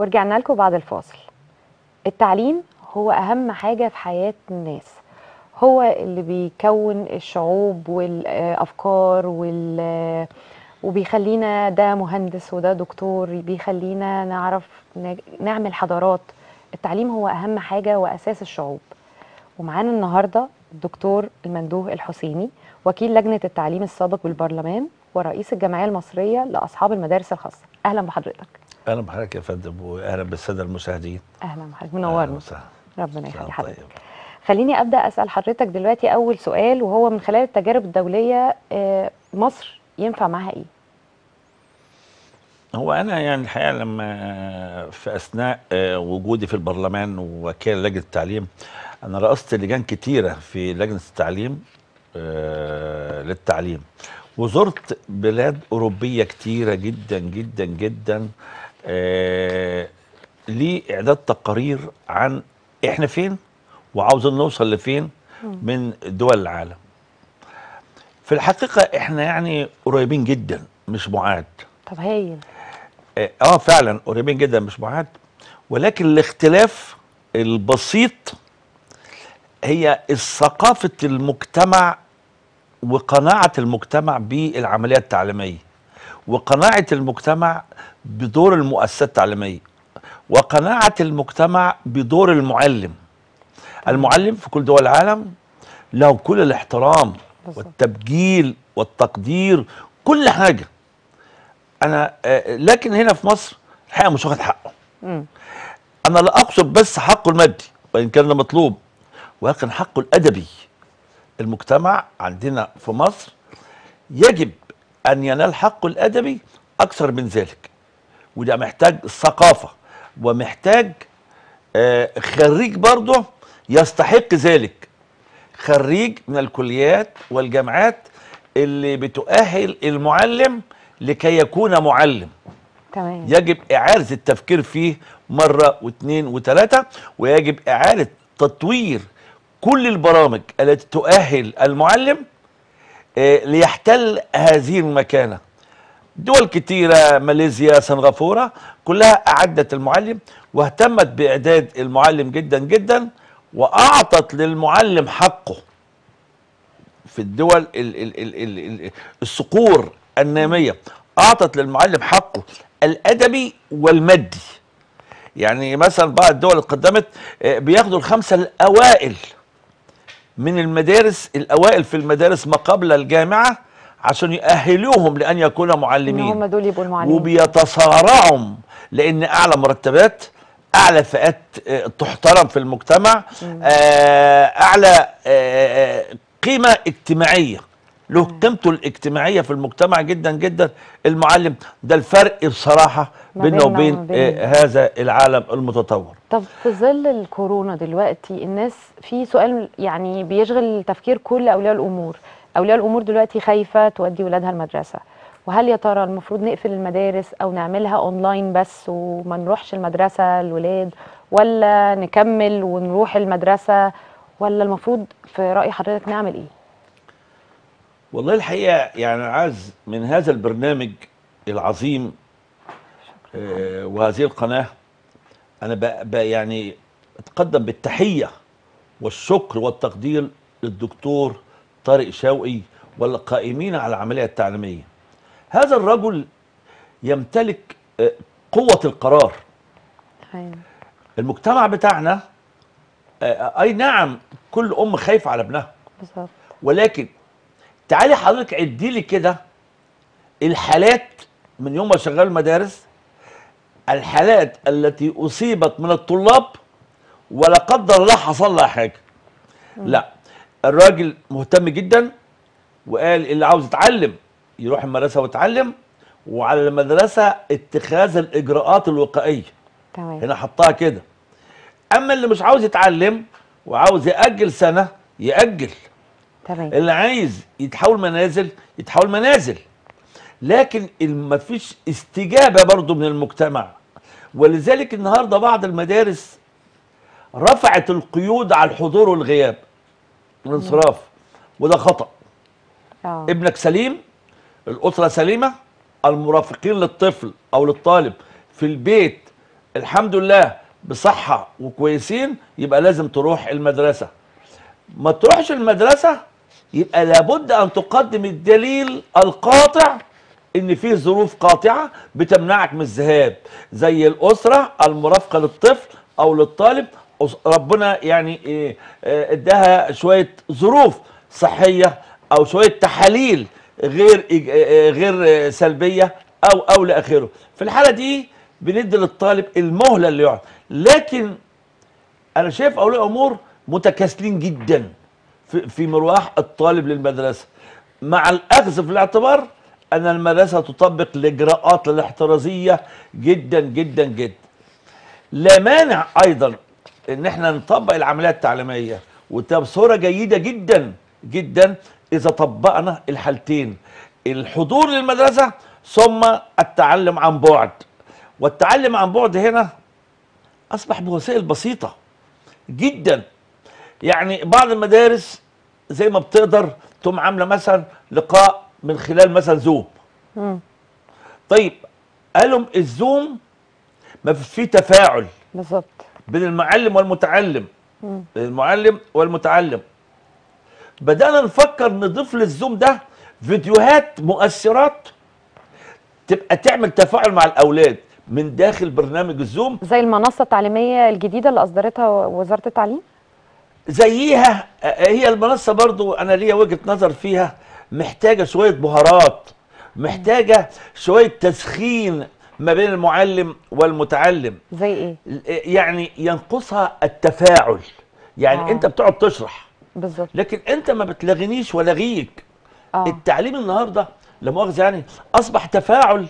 ورجعنا لكم بعد الفاصل التعليم هو أهم حاجة في حياة الناس هو اللي بيكون الشعوب والأفكار وال وبيخلينا ده مهندس وده دكتور بيخلينا نعرف ن- نعمل حضارات التعليم هو أهم حاجة وأساس الشعوب ومعانا النهاردة الدكتور المندوه الحسيني وكيل لجنة التعليم السابق بالبرلمان ورئيس الجمعية المصرية لأصحاب المدارس الخاصة أهلا بحضرتك اهلا بحضرتك يا فندم واهلا بالساده المشاهدين أهلا بحضرتك أهلاً منورنا وسهلا. ربنا مساء يخلي حضرتك طيب. خليني ابدا اسال حضرتك دلوقتي اول سؤال وهو من خلال التجارب الدوليه آه، مصر ينفع معاها ايه هو انا يعني الحقيقه لما في اثناء آه، وجودي في البرلمان ووكيل لجنه التعليم انا رأست لجان كتيره في لجنه التعليم آه، للتعليم وزرت بلاد اوروبيه كتيره جدا جدا جدا آه، لاعداد تقارير عن احنا فين وعاوزين نوصل لفين من دول العالم في الحقيقه احنا يعني قريبين جدا مش بعاد طب هايل اه آه، فعلا قريبين جدا مش بعاد ولكن الاختلاف البسيط هي ثقافة المجتمع وقناعة المجتمع بالعملية التعليمية وقناعة المجتمع بدور المؤسسات التعليمية وقناعة المجتمع بدور المعلم المعلم في كل دول العالم له كل الاحترام بالظبط. والتبجيل والتقدير كل حاجة انا آه، لكن هنا في مصر الحقيقه مش واخد حقه مم. انا لا اقصد بس حقه المادي وان كان ده مطلوب ولكن حقه الادبي المجتمع عندنا في مصر يجب ان ينال حقه الادبي اكثر من ذلك وده محتاج ثقافه ومحتاج آه، خريج برضه يستحق ذلك خريج من الكليات والجامعات اللي بتؤهل المعلم لكي يكون معلم تمام يجب إعادة التفكير فيه مرة واثنين وثلاثة ويجب إعادة تطوير كل البرامج التي تؤهل المعلم آه، ليحتل هذه المكانة دول كتيرة ماليزيا سنغافورة كلها أعدت المعلم واهتمت بإعداد المعلم جدا جدا وأعطت للمعلم حقه في الدول ال ال ال ال ال الصقور النامية أعطت للمعلم حقه الأدبي والمادي يعني مثلا بعض الدول اللي اتقدمت آه، بياخدوا الخمسة الأوائل من المدارس الأوائل في المدارس ما قبل الجامعة عشان يأهلوهم لأن يكونوا ان معلمين هم دول يبقوا المعلمين وبيتصارعوا لان اعلى مرتبات اعلى فئات آه، تحترم في المجتمع آه، اعلى آه، قيمه اجتماعيه له قيمته الاجتماعيه في المجتمع جدا جدا المعلم ده الفرق بصراحه ما بيننا بيننا وبين وما بين- آه، هذا العالم المتطور طب في ظل الكورونا دلوقتي الناس في سؤال يعني بيشغل تفكير كل اولياء الامور اولياء الامور دلوقتي خايفه تودي ولادها المدرسه وهل يا ترى المفروض نقفل المدارس او نعملها اونلاين بس وما نروحش المدرسه الولاد ولا نكمل ونروح المدرسه ولا المفروض في راي حضرتك نعمل ايه والله الحقيقه يعني عايز من هذا البرنامج العظيم آه، وهذه القناه انا ب- ب- يعني اتقدم بالتحيه والشكر والتقدير للدكتور طارق شوقي والقائمين على العمليه التعليميه هذا الرجل يمتلك آه، قوه القرار أيوة. المجتمع بتاعنا آه، اي نعم كل ام خايفه على ابنها بالظبط ولكن تعالي حضرتك عدي لي كده الحالات من يوم ما شغال مدارس الحالات التي اصيبت من الطلاب ولا قدر الله حصل لها حاجه لا الراجل مهتم جدا وقال اللي عاوز يتعلم يروح المدرسه ويتعلم وعلى المدرسه اتخاذ الاجراءات الوقائيه تمام هنا حطها كده اما اللي مش عاوز يتعلم وعاوز ياجل سنه ياجل تمام اللي عايز يتحول منازل يتحول منازل لكن ما فيش استجابه برضو من المجتمع ولذلك النهارده بعض المدارس رفعت القيود على الحضور والغياب والانصراف وده خطأ اه ابنك سليم الأسرة سليمة المرافقين للطفل أو للطالب في البيت الحمد لله بصحه وكويسين يبقى لازم تروح المدرسه ما تروحش المدرسه يبقى لابد ان تقدم الدليل القاطع ان في ظروف قاطعه بتمنعك من الذهاب زي الاسره المرافقه للطفل او للطالب أس- ربنا يعني إيه، آه، اداها شويه ظروف صحيه او شويه تحاليل غير إيج- آه، غير آه، سلبيه او او لاخره في الحاله دي بندي للطالب المهله اللي يقعد لكن انا شايف اولياء امور متكاسلين جدا في, في مروح الطالب للمدرسه مع الاخذ في الاعتبار ان المدرسه تطبق الاجراءات الاحترازيه جدا جدا جدا لا مانع ايضا ان احنا نطبق العمليه التعليميه وده بصوره جيده جدا جدا اذا طبقنا الحالتين الحضور للمدرسه ثم التعلم عن بعد والتعلم عن بعد هنا اصبح بوسائل بسيطه جدا يعني بعض المدارس زي ما بتقدر تقوم عامله مثلا لقاء من خلال مثلا زوم مم. طيب قالوا الزوم ما في فيه تفاعل بالظبط بين المعلم والمتعلم مم. بين المعلم والمتعلم بدأنا نفكر نضيف للزوم ده فيديوهات مؤثرات تبقى تعمل تفاعل مع الأولاد من داخل برنامج الزوم زي المنصه التعليميه الجديده اللي اصدرتها وزاره التعليم زيها آه، هي المنصة برضو أنا ليا وجهة نظر فيها محتاجة شوية بهارات محتاجة شوية تسخين ما بين المعلم والمتعلم زي ايه يعني ينقصها التفاعل يعني آه. آه. انت بتقعد تشرح بالظبط لكن انت ما بتلغنيش ولا غيك اه التعليم النهارده لا مؤاخذه يعني اصبح تفاعل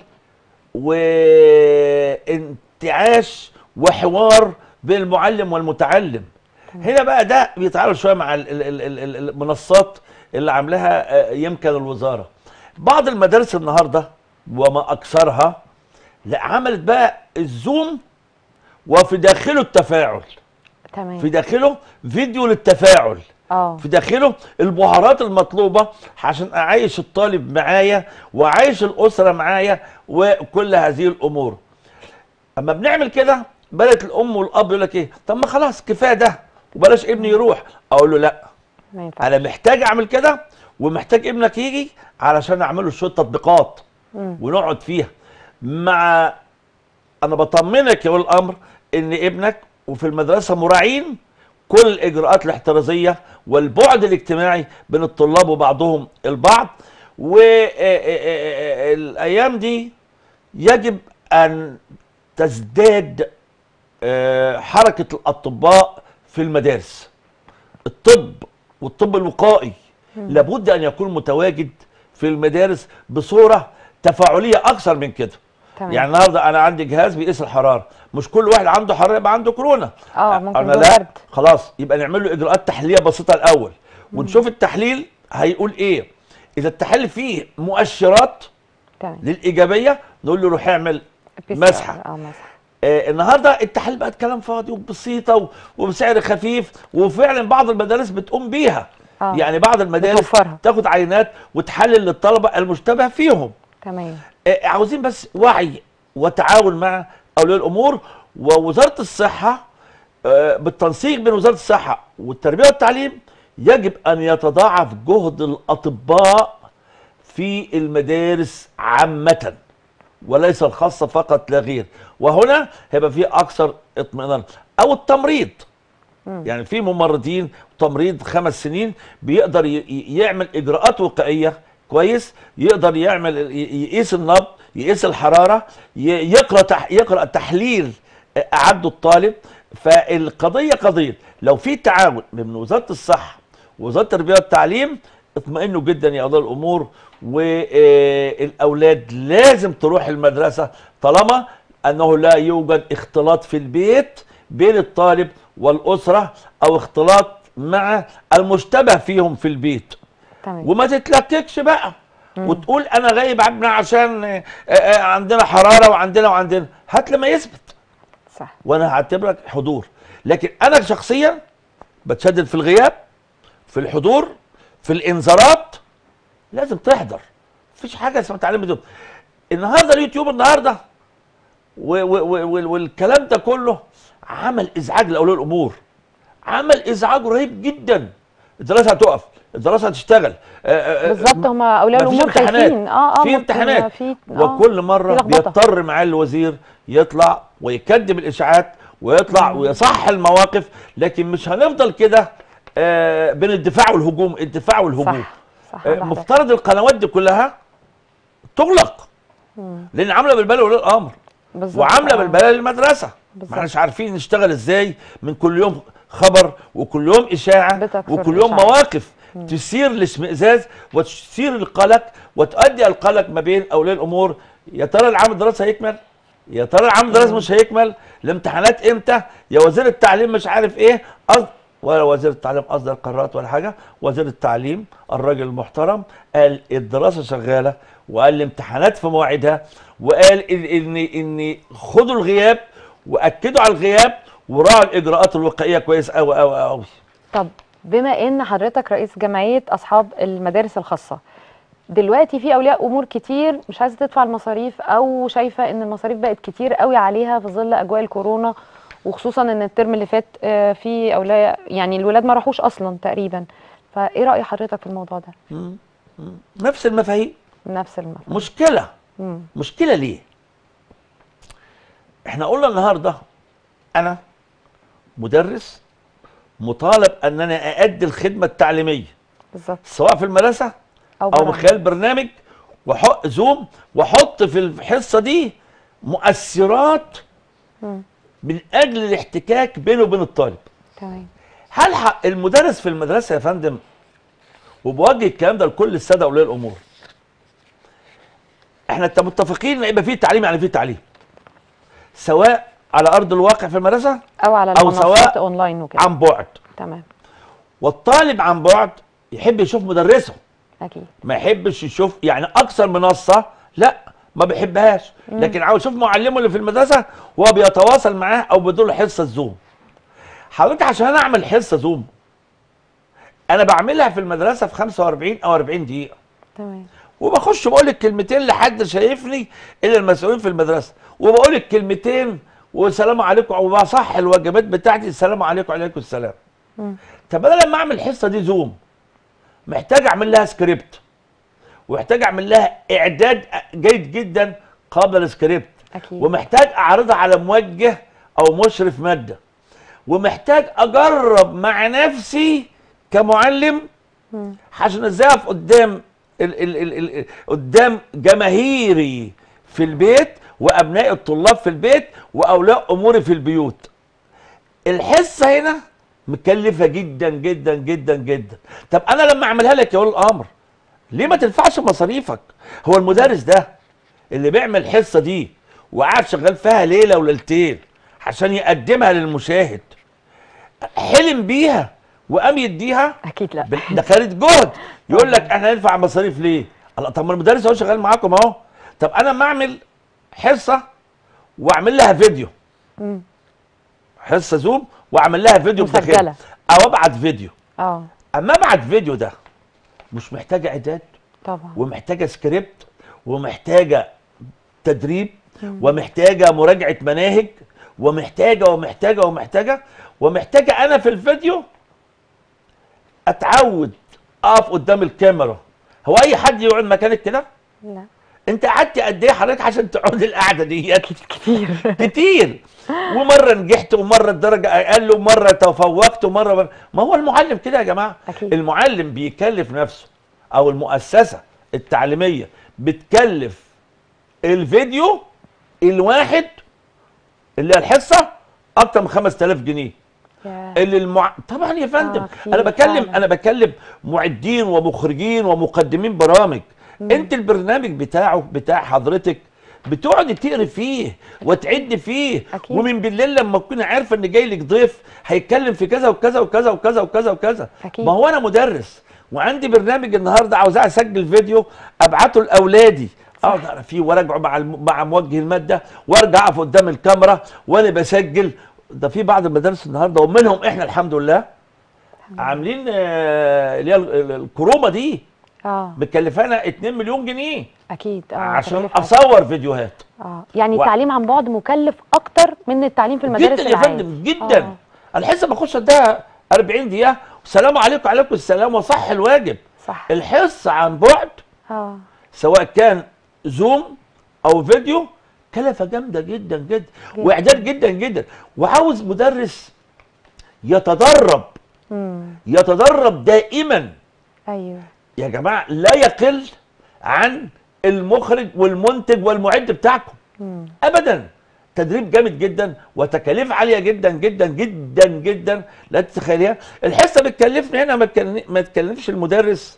وانتعاش وحوار بين المعلم والمتعلم هنا بقى ده بيتعامل شويه مع ال- ال- ال- ال- المنصات اللي عاملاها آه، يمكن الوزاره بعض المدارس النهارده وما اكثرها لا عملت بقى الزوم وفي داخله التفاعل في تمام داخله فيديو للتفاعل اه في داخله البهارات المطلوبه عشان اعيش الطالب معايا واعيش الاسره معايا وكل هذه الامور اما بنعمل كده بدات الام والاب يقول لك ايه طب ما خلاص كفايه ده وبلاش ابني يروح اقول له لا ما ينفعش انا محتاج اعمل كده ومحتاج ابنك يجي علشان اعمل له شويه تطبيقات مم. ونقعد فيها مع انا بطمنك يا ولي الامر ان ابنك وفي المدرسه مراعين كل الاجراءات الاحترازيه والبعد الاجتماعي بين الطلاب وبعضهم البعض والايام دي يجب ان تزداد آه، حركه الاطباء في المدارس الطب والطب الوقائي لابد ان يكون متواجد في المدارس بصوره تفاعليه اكثر من كده تمام. يعني النهارده انا عندي جهاز بيقيس الحراره مش كل واحد عنده حراره يبقى عنده كورونا اه ممكن انا يكون لا برد. خلاص يبقى نعمل له اجراءات تحليليه بسيطه الاول ونشوف التحليل هيقول ايه اذا التحليل فيه مؤشرات تمام للايجابيه نقول له روح اعمل PCR. مسحه اه مسحه آه النهارده التحليل بقت كلام فاضي وبسيطه و- وبسعر خفيف وفعلا بعض المدارس بتقوم بيها آه. يعني بعض المدارس بتوفرها. تاخد عينات وتحلل للطلبه المشتبه فيهم تمام آه، عاوزين بس وعي وتعاون مع اولياء الامور ووزاره الصحه آه، بالتنسيق بين وزاره الصحه والتربيه والتعليم يجب ان يتضاعف جهد الاطباء في المدارس عامه وليس الخاصه فقط لا غير وهنا هيبقى في اكثر اطمئنان او التمريض يعني في ممرضين تمريض خمس سنين بيقدر ي- ي- يعمل اجراءات وقائيه كويس يقدر يعمل ي- يقيس النبض يقيس الحراره ي- يقرا تح يقرا تحليل اعده الطالب فالقضيه قضيه لو في تعاون من وزاره الصحه ووزاره التربيه والتعليم اطمئنوا جدا يا اولياء الامور والاولاد لازم تروح المدرسه طالما انه لا يوجد اختلاط في البيت بين الطالب والاسره او اختلاط مع المشتبه فيهم في البيت تمام وما تتلككش بقى وتقول انا غايب عننا عشان آه، آه، عندنا حراره وعندنا وعندنا هات لما يثبت صح وانا هعتبرك حضور لكن انا شخصيا بتشدد في الغياب في الحضور في الانذارات لازم تحضر مفيش حاجه اسمها تعليم اليوتيوب النهارده اليوتيوب النهارده و و و والكلام ده كله عمل ازعاج لاولياء الامور عمل ازعاج رهيب جدا الدراسه هتقف الدراسه هتشتغل آه، آه، آه، بالظبط هم اولياء مفيش الامور امتحانات. خايفين اه اه في ممكن امتحانات في آه، وكل مره في لخبطة. بيضطر معالي الوزير يطلع ويكذب الاشاعات ويطلع ويصح المواقف لكن مش هنفضل كده آه، بين الدفاع والهجوم الدفاع والهجوم صح صح آه، عندك حق. مفترض القنوات دي كلها تغلق لان عامله بالبلد ولي الامر بالظبط وعامله آه. بالبلد للمدرسه بالظبط. ما احناش عارفين نشتغل ازاي من كل يوم خبر وكل يوم اشاعه بتكثر وكل يوم الإشاعة. مواقف تثير الاشمئزاز وتثير القلق وتؤدي القلق ما بين اولياء الامور يا ترى العام الدراسي هيكمل يا ترى العام الدراسي مش هيكمل الامتحانات امتى يا وزير التعليم مش عارف ايه قصد ولا وزير التعليم اصدر قرارات ولا حاجه وزير التعليم الراجل المحترم قال الدراسه شغاله وقال الامتحانات في مواعيدها وقال ان ان ان خدوا الغياب واكدوا على الغياب وراعوا الاجراءات الوقائيه كويس قوي قوي قوي طب بما ان حضرتك رئيس جمعيه اصحاب المدارس الخاصه دلوقتي في اولياء امور كتير مش عايزه تدفع المصاريف او شايفه ان المصاريف بقت كتير قوي عليها في ظل اجواء الكورونا وخصوصا ان الترم اللي فات آه، في اولياء يعني الولاد ما راحوش اصلا تقريبا فايه راي حضرتك في الموضوع ده نفس المفاهيم نفس المفهوم مشكله مم. مشكله ليه احنا قلنا النهارده انا مدرس مطالب ان انا اادي الخدمه التعليميه بالظبط سواء في المدرسه او, او من برامج. خلال برنامج وحط زوم واحط في الحصه دي مؤثرات مم. من اجل الاحتكاك بينه وبين الطالب تمام هل حق المدرس في المدرسه يا فندم وبوجه الكلام ده لكل الساده اولياء الامور احنا انت متفقين ان يبقى فيه تعليم يعني فيه تعليم سواء على ارض الواقع في المدرسه او على أو المنصات سواء اونلاين وكده عن بعد تمام والطالب عن بعد يحب يشوف مدرسه اكيد ما يحبش يشوف يعني اكثر منصه لا ما بيحبهاش لكن عاوز يشوف معلمه اللي في المدرسه وهو بيتواصل معاه او بدون حصه زوم حضرتك عشان انا اعمل حصه زوم انا بعملها في المدرسه في 45 او 40 دقيقه تمام وبخش بقول الكلمتين لحد شايفني الا المسؤولين في المدرسه وبقول الكلمتين والسلام عليكم وبصح الواجبات بتاعتي السلام عليكم وعليكم السلام مم. طب انا لما اعمل الحصه دي زوم محتاج اعمل لها سكريبت ومحتاج اعمل لها اعداد جيد جدا قبل السكريبت اكيد ومحتاج اعرضها على موجه او مشرف ماده ومحتاج اجرب مع نفسي كمعلم مم. عشان ازاي اقف قدام ال ال ال ال قدام جماهيري في البيت وابناء الطلاب في البيت واولياء اموري في البيوت الحصه هنا مكلفه جدا جدا جدا جدا طب انا لما اعملها لك يا ولي الامر ليه ما تدفعش مصاريفك هو المدرس ده اللي بيعمل الحصه دي وقاعد شغال فيها ليله وليلتين عشان يقدمها للمشاهد حلم بيها وقام يديها اكيد لا بال- ده كانت جهد يقول لك احنا هندفع مصاريف ليه؟ الله طب ما المدرس اهو شغال معاكم اهو طب انا اما اعمل حصه واعمل لها فيديو مم. حصه زوم واعمل لها فيديو بداخلها. مسجلة. او ابعت فيديو اه اما ابعت فيديو ده مش محتاجه اعداد طبعا ومحتاجه سكريبت ومحتاجه تدريب ومحتاجه مراجعه مناهج ومحتاجه ومحتاجه ومحتاجه ومحتاجه انا في الفيديو اتعود اقف قدام الكاميرا هو اي حد يقعد مكانك كده لا انت قعدت قد ايه حضرتك عشان تقعد القعده ديت كتير كتير ومره نجحت ومره الدرجه اقل ومره تفوقت ومره ما هو المعلم كده يا جماعه أكيد. المعلم بيكلف نفسه او المؤسسه التعليميه بتكلف الفيديو الواحد اللي هي الحصه اكتر من 5000 جنيه يا. اللي المع... طبعا يا فندم آه، كتير انا بكلم فعلا. انا بكلم معدين ومخرجين ومقدمين برامج انت البرنامج بتاعه بتاع حضرتك بتقعد تقري فيه وتعد فيه أكيد. ومن بالليل لما تكون عارفه ان جاي لك ضيف هيتكلم في كذا وكذا وكذا وكذا وكذا وكذا أكيد. ما هو انا مدرس وعندي برنامج النهارده عاوز اسجل فيديو ابعته لاولادي اقعد اقرا فيه وراجعه مع الم... مع موجه الماده وارجع اقف قدام الكاميرا وانا بسجل ده في بعض المدارس النهارده ومنهم احنا الحمد لله عاملين آه، اللي هي ال- ال- الكرومه دي اه مكلفانا 2 مليون جنيه اكيد اه عشان تكلفة. اصور فيديوهات اه يعني و- التعليم عن بعد مكلف اكتر من التعليم في المدارس جدا يا العام فندم جدا آه. الحصه بخش اديها 40 دقيقه والسلام عليكم وعليكم السلام وصح الواجب صح الحصه عن بعد اه سواء كان زوم او فيديو كلفه جامده جدا جدا جداً. واعداد جدا جدا وعاوز مدرس يتدرب امم يتدرب دائما ايوه يا جماعه لا يقل عن المخرج والمنتج والمعد بتاعكم امم ابدا تدريب جامد جدا وتكاليف عاليه جدا جدا جدا جدا لا تتخيليها الحصه بتكلفني هنا ما تكلم- ما تكلفش المدرس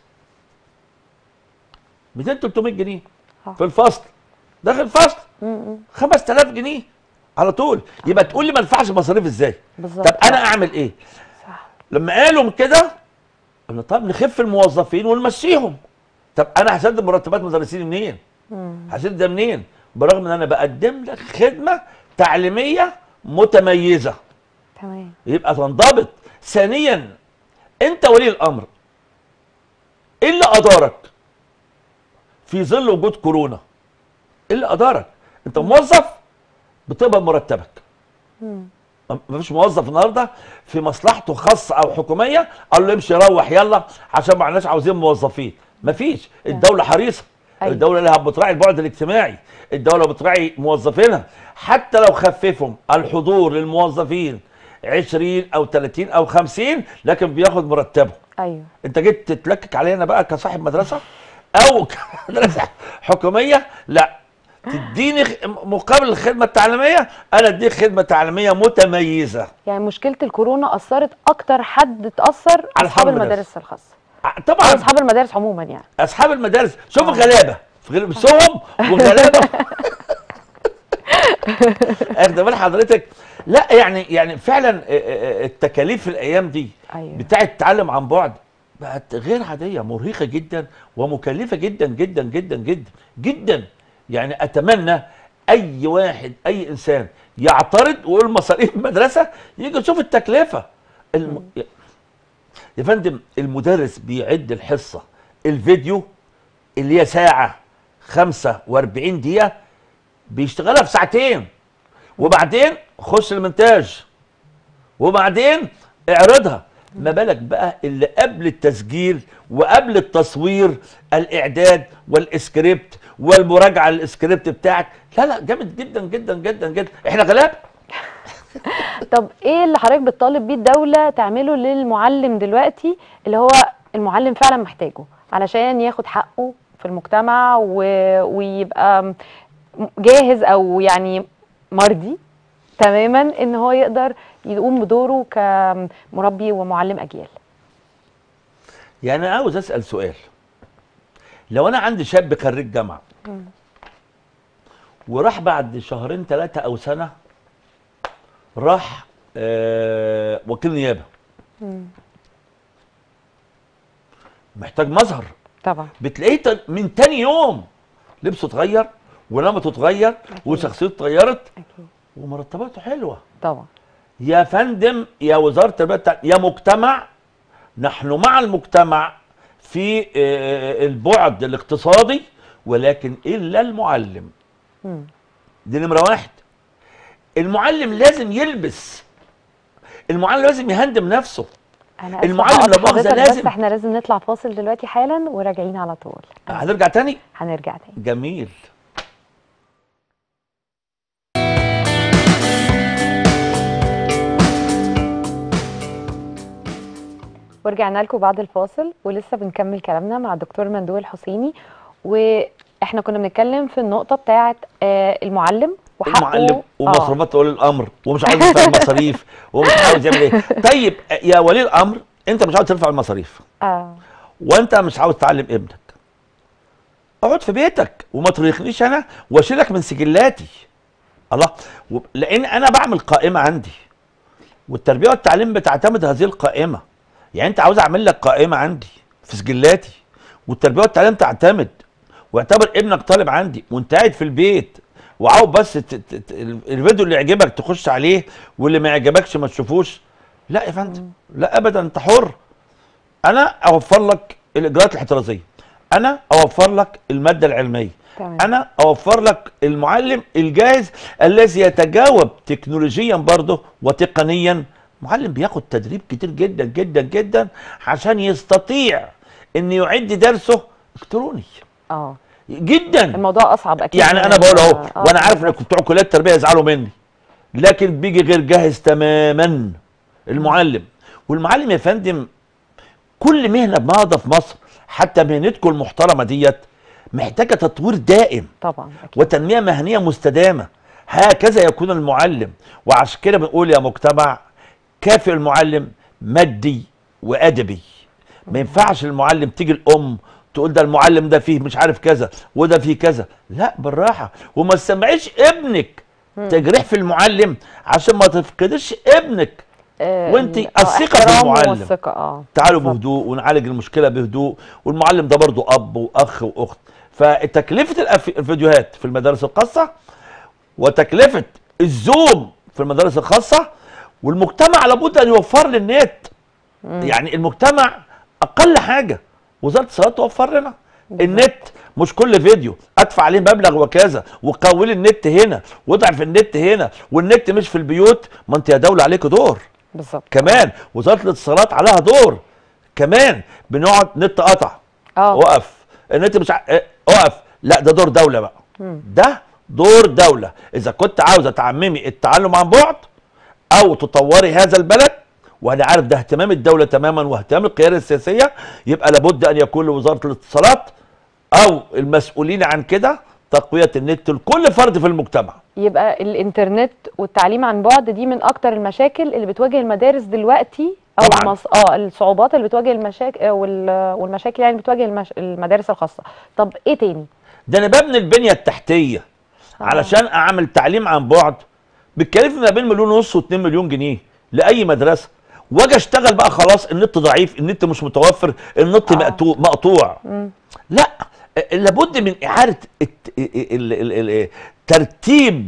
200 300 جنيه آه. في الفصل داخل فصل امم 5000 جنيه على طول يبقى تقول لي ما ادفعش مصاريف ازاي بالظبط طب انا اعمل ايه صح لما قالوا كده قلنا طب نخف الموظفين ونمشيهم طب انا هسدد مرتبات مدرسين منين امم هسدد ده منين برغم ان انا بقدم لك خدمه تعليميه متميزه تمام يبقى تنضبط ثانيا انت ولي الامر ايه اللي ادارك في ظل وجود كورونا ايه اللي ادارك انت موظف بتقبض مرتبك امم ما فيش موظف النهارده في مصلحته خاصه او حكوميه قال له امشي روح يلا عشان ما عندناش عاوزين موظفين ما فيش الدوله حريصه أيوة. الدوله لها بتراعي البعد الاجتماعي الدوله بتراعي موظفينها حتى لو خففهم الحضور للموظفين 20 او 30 او 50 لكن بياخد مرتبه ايوه انت جيت تتلكك علينا بقى كصاحب مدرسه او كمدرسه حكوميه لا تديني خ- مقابل الخدمه التعليميه انا اديك خدمه تعليميه متميزه يعني مشكله الكورونا اثرت اكتر حد اتاثر على اصحاب أصحاب المدارس. المدارس الخاصه ع- او طبعا اصحاب المدارس عموما يعني اصحاب المدارس شوف آه. غلابه في غل- بسهم وغلابه اخد بال حضرتك لا يعني يعني فعلا آه، آه، آه، التكاليف في الايام دي ايوه بتاعه التعلم عن بعد بقت غير عاديه مرهقه جدا ومكلفه جدا جدا جدا جدا جدا يعني اتمنى اي واحد اي انسان يعترض ويقول مصاريف المدرسه يجي يشوف التكلفه الم... يا فندم المدرس بيعد الحصه الفيديو اللي هي ساعه 45 دقيقه بيشتغلها في ساعتين وبعدين خش المونتاج وبعدين اعرضها ما بالك بقى اللي قبل التسجيل وقبل التصوير الاعداد والاسكريبت والمراجعه للاسكريبت بتاعك لا لا جامد جدا جدا جدا جدا احنا غلاب طب ايه اللي حضرتك بتطالب بيه الدوله تعمله للمعلم دلوقتي اللي هو المعلم فعلا محتاجه علشان ياخد حقه في المجتمع و... ويبقى م- جاهز او يعني مرضي تماما ان هو يقدر يقوم بدوره كمربي ومعلم اجيال يعني انا عاوز اسال سؤال لو انا عندي شاب خريج جامعه وراح بعد شهرين ثلاثه او سنه راح آه وكيل نيابه محتاج مظهر طبعا بتلاقيه ت- من تاني يوم لبسه اتغير ونمطه اتغير وشخصيته اتغيرت اكيد ومرتباته حلوه طبعا يا فندم يا وزاره التربيه والتعليم يا مجتمع نحن مع المجتمع في آه، البعد الاقتصادي ولكن الا المعلم مم. دي نمره واحد المعلم لازم يلبس المعلم لازم يهندم نفسه انا آسفة المعلم هقطع لا مؤاخذة حضرتك لازم- بس احنا لازم نطلع فاصل دلوقتي حالا وراجعين على طول هنرجع تاني هنرجع تاني جميل ورجعنا لكم بعد الفاصل ولسه بنكمل كلامنا مع الدكتور مندوب الحسيني واحنا كنا بنتكلم في النقطة بتاعة آه، المعلم وحقه المعلم آه، ومصروفات ولي الامر ومش عاوز يدفع المصاريف ومش عاوز يعمل ايه طيب يا ولي الامر انت مش عاوز تدفع المصاريف اه وانت مش عاوز تعلم ابنك اقعد في بيتك وما تريخنيش انا واشيلك من سجلاتي الله و- لان انا بعمل قائمه عندي والتربيه والتعليم بتعتمد هذه القائمه يعني انت عاوز اعمل لك قائمه عندي في سجلاتي والتربيه والتعليم تعتمد واعتبر ابنك طالب عندي وانت قاعد في البيت وعاوز بس ت- ت- ت- الفيديو اللي يعجبك تخش عليه واللي ما يعجبكش ما تشوفوش لا يا فندم لا ابدا انت حر انا اوفر لك الاجراءات الاحترازيه انا اوفر لك الماده العلميه تمام. انا اوفر لك المعلم الجاهز الذي يتجاوب تكنولوجيا برضه وتقنيا معلم بياخد تدريب كتير جدا جدا جدا عشان يستطيع ان يعد درسه الكتروني اه جدا الموضوع اصعب اكيد يعني من انا بقول اهو ال- آه، وانا عارف ان بالظبط. بتوع كليات التربيه يزعلوا مني لكن بيجي غير جاهز تماما المعلم والمعلم يا فندم كل مهنه بنهضه في مصر حتى مهنتكم المحترمه ديت محتاجه تطوير دائم طبعا اكيد وتنميه مهنيه مستدامه هكذا يكون المعلم وعشان كده بنقول يا مجتمع كافئ المعلم مادي وادبي ما ينفعش المعلم تيجي الام تقول ده المعلم ده فيه مش عارف كذا وده فيه كذا لا بالراحه وما تسمعيش ابنك تجريح في المعلم عشان ما تفقدش ابنك آه، وانت ال- آه، الثقة احترامه بالمعلم. والثقه اه تعالوا بالظبط. بهدوء ونعالج المشكله بهدوء والمعلم ده برضه اب واخ واخت فتكلفه الأف- الفيديوهات في المدارس الخاصه وتكلفه الزوم في المدارس الخاصه والمجتمع لابد ان يوفر لي النت يعني المجتمع اقل حاجه وزاره الاتصالات توفر لنا النت مش كل فيديو ادفع عليه مبلغ وكذا وقول النت هنا واضعف النت هنا والنت مش في البيوت ما انت يا دوله عليك دور بالظبط كمان وزاره الاتصالات عليها دور كمان بنقعد نت قطع اه وقف النت مش ع... اه، اقف لا ده دور دوله بقى ده دور دوله اذا كنت عاوزه تعممي التعلم عن بعد او تطوري هذا البلد وانا عارف ده اهتمام الدوله تماما واهتمام القياده السياسيه يبقى لابد ان يكون لوزاره الاتصالات او المسؤولين عن كده تقويه النت لكل فرد في المجتمع يبقى الانترنت والتعليم عن بعد دي من اكتر المشاكل اللي بتواجه المدارس دلوقتي او طبعاً. المص... اه الصعوبات اللي بتواجه المشاكل وال... والمشاكل يعني بتواجه المش... المدارس الخاصه طب ايه تاني ده انا ببني البنيه التحتيه آه. علشان اعمل تعليم عن بعد بتكلفني ما بين مليون ونص و2 مليون جنيه لاي مدرسه واجي اشتغل بقى خلاص النت ضعيف النت مش متوفر النت آه. مقطوع مقطوع مم. لا آه، لابد من اعاده الت- ال- ال- ال- ترتيب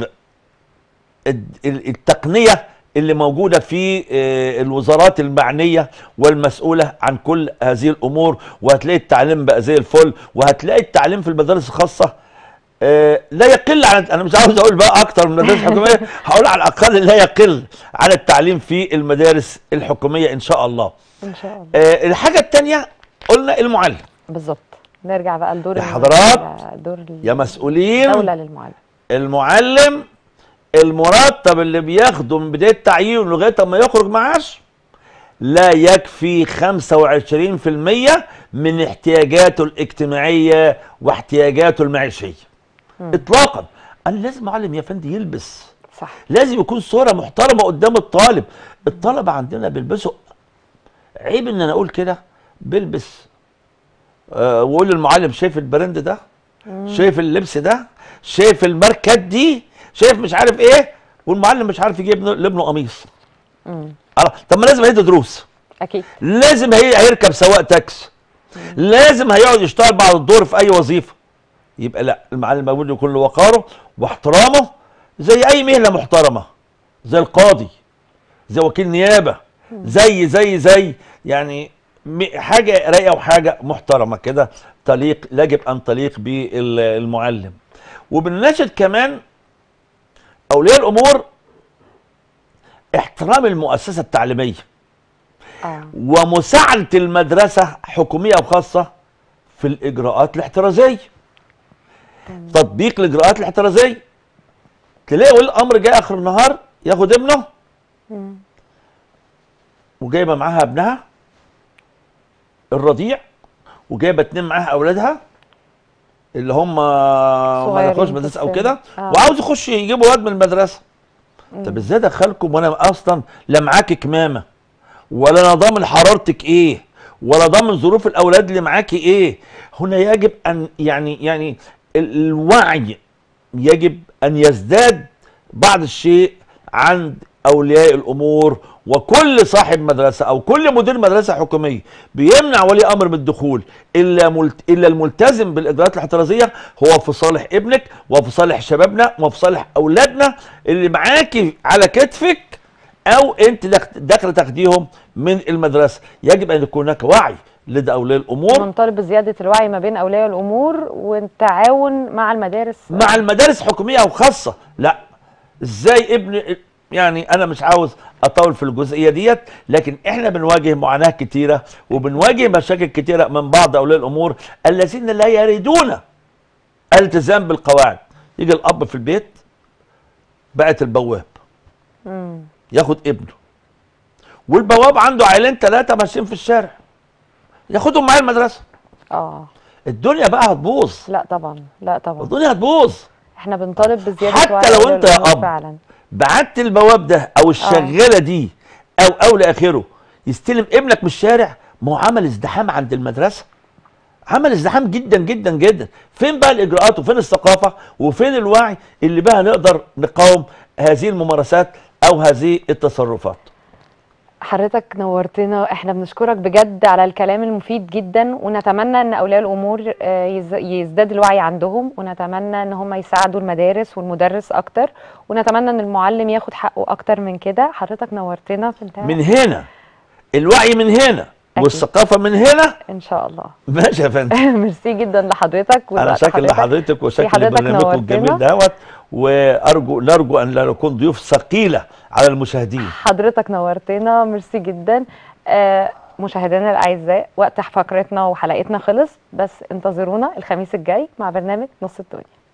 الد- ال- التقنيه اللي موجوده في آه، الوزارات المعنيه والمسؤوله عن كل هذه الامور وهتلاقي التعليم بقى زي الفل وهتلاقي التعليم في المدارس الخاصه آه، لا يقل عن انا مش عاوز اقول بقى اكتر من المدارس الحكوميه هقول على الاقل لا يقل عن التعليم في المدارس الحكوميه ان شاء الله ان شاء الله آه، الحاجه الثانيه قلنا المعلم بالظبط نرجع بقى لدور يا الم- حضرات، دور ال- يا مسؤولين الدوله للمعلم المعلم المرتب اللي بياخده من بدايه تعيينه لغايه ما يخرج معاش لا يكفي 25% من احتياجاته الاجتماعيه واحتياجاته المعيشيه اطلاقا انا لازم معلم يا فندم يلبس صح لازم يكون صوره محترمه قدام الطالب الطلبه عندنا بيلبسوا عيب ان انا اقول كده بيلبس آه واقول للمعلم شايف البراند ده شايف اللبس ده شايف الماركات دي شايف مش عارف ايه والمعلم مش عارف يجيب لابنه قميص مم. آه، طب ما لازم هيدي دروس اكيد لازم هي هيركب سواق تاكس لازم هيقعد يشتغل بعد الدور في اي وظيفه يبقى لا المعلم لابد يكون له وقاره واحترامه زي اي مهنه محترمه زي القاضي زي وكيل نيابه زي زي زي يعني م- حاجه رايقه وحاجه محترمه كده تليق يجب ان تليق بالمعلم وبنناشد كمان اولياء الامور احترام المؤسسه التعليميه اه ومساعدة المدرسة حكومية أو خاصة في الإجراءات الاحترازية تطبيق الإجراءات الاحترازية تلاقي ولي الأمر جاي آخر النهار ياخد ابنه مم. وجايبة معاها ابنها الرضيع وجايبة اتنين معاها أولادها اللي هم ما صغيرين دخلوش في مدرسة أو السن. كده آه. وعاوز يخش يجيبوا واد من المدرسة طب ازاي ادخلكم وانا اصلا لا معاك كمامه ولا انا ضامن حرارتك ايه ولا ضامن ظروف الاولاد اللي معاكي ايه هنا يجب ان يعني يعني ال- الوعي يجب ان يزداد بعض الشيء عند اولياء الامور وكل صاحب مدرسه او كل مدير مدرسه حكوميه بيمنع ولي امر من الدخول الا ملت الا الملتزم بالاجراءات الاحترازيه هو في صالح ابنك وفي صالح شبابنا وفي صالح اولادنا اللي معاكي على كتفك او انت داخ- داخله تاخديهم من المدرسه يجب ان يكون هناك وعي لدى اولياء الامور بنطالب بزياده الوعي ما بين اولياء الامور والتعاون مع المدارس مع المدارس حكوميه او خاصه لا ازاي ابن يعني انا مش عاوز اطول في الجزئيه ديت لكن احنا بنواجه معاناه كتيره وبنواجه مشاكل كتيره من بعض اولياء الامور الذين لا يريدون الالتزام بالقواعد يجي الاب في البيت بقت البواب مم. ياخد ابنه والبواب عنده عيلين ثلاثه ماشيين في الشارع ياخدهم معاه المدرسه اه الدنيا بقى هتبوظ لا طبعا لا طبعا الدنيا هتبوظ احنا بنطالب بزياده حتى وعي لو أولياء أنت يا الأمور أب فعلا بعت البواب ده او الشغاله دي او او لاخره يستلم ابنك من الشارع ما هو عمل ازدحام عند المدرسه عمل ازدحام جدا جدا جدا فين بقى الاجراءات وفين الثقافه وفين الوعي اللي بقى نقدر نقاوم هذه الممارسات او هذه التصرفات حضرتك نورتنا احنا بنشكرك بجد على الكلام المفيد جدا ونتمنى ان اولياء الامور آه، يز- يزداد الوعي عندهم ونتمنى ان هم يساعدوا المدارس والمدرس اكتر ونتمنى ان المعلم ياخد حقه اكتر من كده حضرتك نورتنا في انتهاء من هنا الوعي من هنا أكيد. والثقافه من هنا ان شاء الله ماشي يا فندم ميرسي جدا لحضرتك انا ولوقت شاكر لحضرتك وشاكر حضرتك لبرنامجكم الجميل نورتنا. دوت وارجو نرجو ان لا نكون ضيوف ثقيله على المشاهدين حضرتك نورتنا ميرسي جدا آه، مشاهدينا الاعزاء وقت فقرتنا وحلقتنا خلص بس انتظرونا الخميس الجاي مع برنامج نص الدنيا